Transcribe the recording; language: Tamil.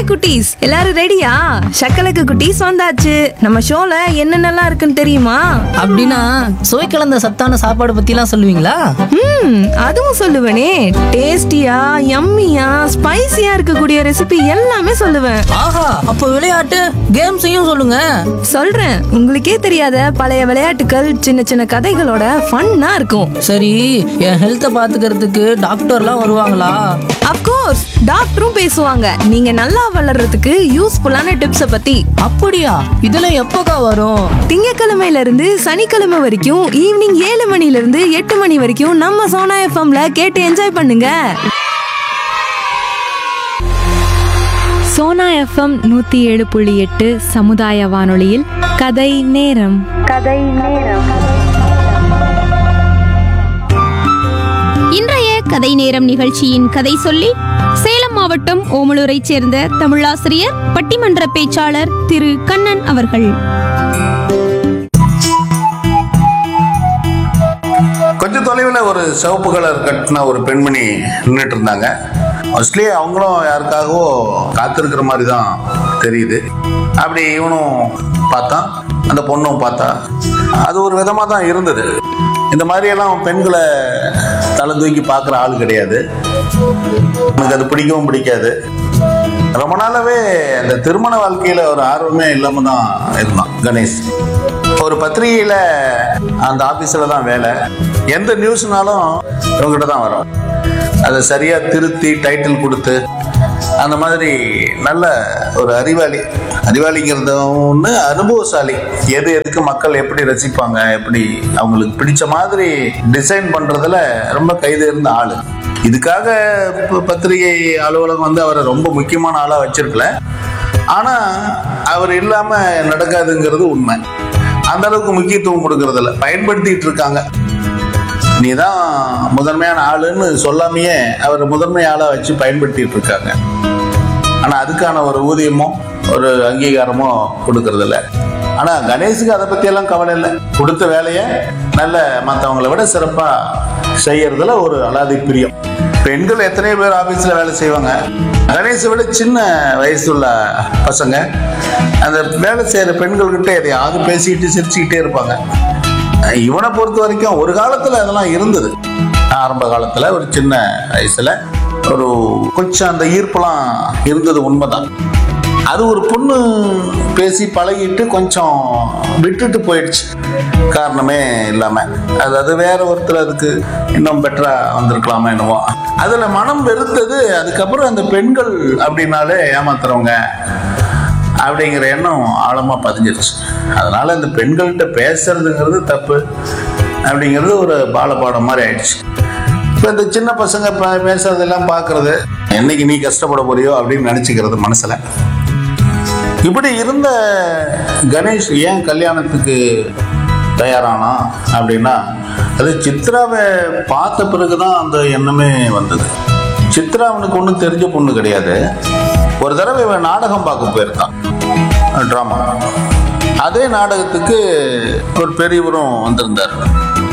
குட்டீஸ் எல்லாரும் ரெடியா சக்கலக்கு குட்டீஸ் வந்தாச்சு நம்ம ஷோல என்னென்னலாம் இருக்குன்னு தெரியுமா அப்படின்னா சுவை கலந்த சத்தான சாப்பாடு பத்திலாம் சொல்லுவீங்களா ம் அதுவும் சொல்லுவேனே டேஸ்டியா யம்மியா ஸ்பைசியா இருக்கக்கூடிய ரெசிபி எல்லாமே சொல்லுவேன் ஆஹா அப்போ விளையாட்டு கேம்ஸையும் சொல்லுங்க சொல்றேன் உங்களுக்கே தெரியாத பழைய விளையாட்டுகள் சின்ன சின்ன கதைகளோட ஃபன்னா இருக்கும் சரி என் ஹெல்த்தை பாத்துக்கிறதுக்கு டாக்டர்லாம் வருவாங்களா அப்கோர்ஸ் டாக்டரும் பேசுவாங்க நீங்க நல்லா வளர்றதுக்கு யூஸ்ஃபுல்லான டிப்ஸ பத்தி அப்படியா இதெல்லாம் எப்போக்கா வரும் திங்கக்கிழமையில இருந்து சனிக்கிழமை வரைக்கும் ஈவினிங் ஏழு மணில இருந்து எட்டு மணி வரைக்கும் நம்ம சோனா எஃப்எம்ல கேட்டு என்ஜாய் பண்ணுங்க சோனா எஃப்எம் நூத்தி ஏழு புள்ளி எட்டு சமுதாய வானொலியில் கதை நேரம் இன்றைய கதை நேரம் நிகழ்ச்சியின் கதை சொல்லி சேலம் மாவட்டம் ஓமலூரைச் சேர்ந்த தமிழாசிரியர் பட்டிமன்ற பேச்சாளர் திரு கண்ணன் அவர்கள் கொஞ்சம் தொலைவில் ஒரு சிவப்பு கலர் கட்டின ஒரு பெண்மணி நின்றுட்டு இருந்தாங்க மோஸ்ட்லி அவங்களும் யாருக்காகவோ காத்திருக்கிற மாதிரி தான் தெரியுது அப்படி இவனும் பார்த்தான் அந்த பொண்ணும் பார்த்தா அது ஒரு விதமாக தான் இருந்தது இந்த மாதிரியெல்லாம் பெண்களை தலை தூக்கி பார்க்குற ஆள் கிடையாது எனக்கு அது பிடிக்கவும் பிடிக்காது ரொம்ப நாளாவே அந்த திருமண வாழ்க்கையில ஒரு ஆர்வமே இல்லாம தான் இருந்தான் கணேஷ் ஒரு பத்திரிகையில அந்த ஆபீஸ்ல தான் வேலை எந்த நியூஸ்னாலும் இவங்ககிட்ட தான் வரும் அதை சரியா திருத்தி டைட்டில் கொடுத்து அந்த மாதிரி நல்ல ஒரு அறிவாளி அறிவாளிங்கிறது ஒன்று அனுபவசாலி எது எதுக்கு மக்கள் எப்படி ரசிப்பாங்க எப்படி அவங்களுக்கு பிடிச்ச மாதிரி டிசைன் பண்றதுல ரொம்ப கைதேர்ந்த ஆளு இதுக்காக ப- பத்திரிகை அலுவலகம் வந்து அவரை ரொம்ப முக்கியமான ஆளா வச்சிருக்கல ஆனா அவர் இல்லாம நடக்காதுங்கிறது உண்மை அந்த அளவுக்கு முக்கியத்துவம் கொடுக்கறதில்ல பயன்படுத்திட்டு இருக்காங்க நீ தான் முதன்மையான ஆளுன்னு சொல்லாமையே அவர் முதன்மை ஆளா வச்சு பயன்படுத்திட்டு இருக்காங்க ஆனா அதுக்கான ஒரு ஊதியமோ ஒரு அங்கீகாரமோ கொடுக்கறதில்ல ஆனா கணேஷுக்கு அதை பத்தி எல்லாம் கவலை இல்லை கொடுத்த வேலையை நல்ல மற்றவங்களை விட சிறப்பா செய்யறதுல ஒரு அலாதி பிரியம் பெண்கள் எத்தனை பேர் ஆபீஸ்ல வேலை செய்வாங்க கணேஷை விட சின்ன வயசுள்ள பசங்க அந்த வேலை செய்யற பெண்கள்கிட்ட எதையாவது பேசிக்கிட்டு சிரிச்சுக்கிட்டே இருப்பாங்க இவனை பொறுத்த வரைக்கும் ஒரு காலத்துல அதெல்லாம் இருந்தது ஆரம்ப காலத்துல ஒரு சின்ன வயசுல ஒரு கொஞ்சம் அந்த ஈர்ப்பெல்லாம் இருந்தது உண்மைதான் அது ஒரு பொண்ணு பேசி பழகிட்டு கொஞ்சம் விட்டுட்டு போயிடுச்சு காரணமே இல்லாம அது அது வேற ஒருத்தர் அதுக்கு இன்னும் பெட்டரா வந்திருக்கலாமா என்னவோ அதுல மனம் வெறுத்தது அதுக்கப்புறம் அந்த பெண்கள் அப்படின்னாலே ஏமாத்துறவங்க அப்படிங்கிற எண்ணம் ஆழமா பதிஞ்சிருச்சு அதனால இந்த பெண்கள்கிட்ட பேசுறதுங்கிறது தப்பு அப்படிங்கிறது ஒரு பாலபாடம் மாதிரி ஆயிடுச்சு இப்போ இந்த சின்ன பசங்க ப- பேசுறதெல்லாம் பார்க்கறது என்னைக்கு நீ கஷ்டப்பட போறியோ அப்படின்னு நினச்சிக்கிறது மனசுல இப்படி இருந்த கணேஷ் ஏன் கல்யாணத்துக்கு தயாரானா அப்படின்னா அது சித்ராவை பார்த்த பிறகுதான் அந்த எண்ணமே வந்தது சித்ரா அவனுக்கு ஒன்றும் தெரிஞ்ச பொண்ணு கிடையாது ஒரு தடவை இவன் நாடகம் பார்க்க போயிருக்கான் ட்ராமா அதே நாடகத்துக்கு ஒரு பெரியவரும் வந்திருந்தார்